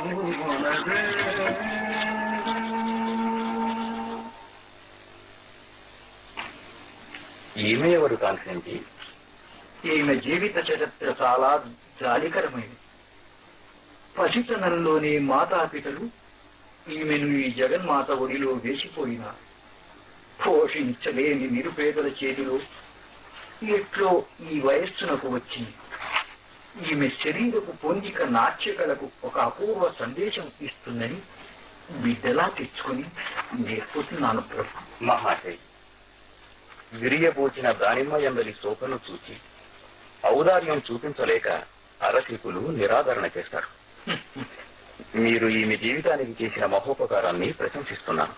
ఈమె ఎవరు కాన్సెంటి ఈమె జీవిత చరిత్ర చాలా జాలికరమైనది పసితనంలోనే మాతాపితలు ఈమెను ఈ జగన్మాత ఒడిలో వేసిపోయినారు పోషించలేని నిరుపేదల చేతిలో ఎట్లో ఈ వయస్సునకు వచ్చింది ఈమె శరీరపు పొందిక నాట్యకలకు ఒక అపూర్వ సందేశం ఇస్తుందని బిడ్డలా తెచ్చుకొని నేర్పుతున్నాను ప్రభు మహాశయ్ విరియబోచిన దానిమ్మ ఎందలి శోభను చూచి ఔదార్యం చూపించలేక అరసికులు నిరాదరణ చేస్తారు మీరు ఈమె జీవితానికి చేసిన మహోపకారాన్ని ప్రశంసిస్తున్నాను